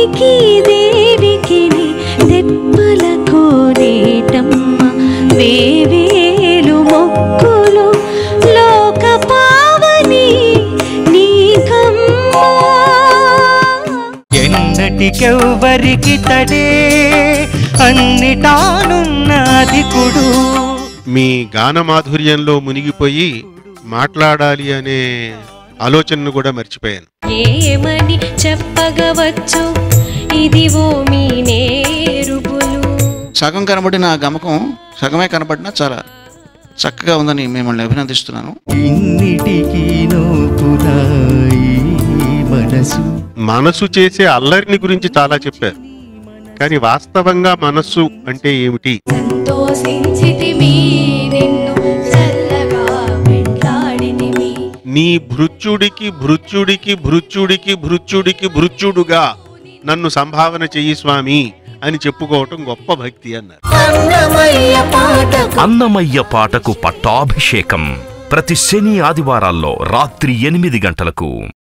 దేనికి దేనికి దెప్పల కోనేటమ్మ వేవేలు మొక్కులు లోక పావని నీకమ్మా ఎన్నటికెవ్వరికి తడే అన్నిటానున్న అధికుడు మీ గాన మాధుర్యంలో మునిగిపోయి మాట్లాడాలి అనే ఆలోచనను కూడా మర్చిపోయాను ఏమని చెప్పగవచ్చు ఇదివో మీ నేరుబులు సగం కనబడిన ఆ గమకం సగమే కనబడినా చాలా చక్కగా ఉందని మిమ్మల్ని అభినందిస్తున్నాను ఇన్నిటికీ నోపునాయి మనసు మనసు చేసే అల్లరిని గురించి చాలా చెప్పారు కానీ వాస్తవంగా మనస్సు అంటే ఏమిటి సంతోషించితిమి నిన్ను చల్లగా వెంటాడితిమి నీ భృత్యుడికి భృత్యుడికి భృత్యుడికి భృత్యుడికి భృత్యుడుగా నన్ను సంభావన చెయ్యి స్వామి అని చెప్పుకోవటం గొప్ప భక్తి అన్నారు అన్నమయ్య పాటకు పట్టాభిషేకం ప్రతి శని ఆదివారాల్లో రాత్రి ఎనిమిది గంటలకు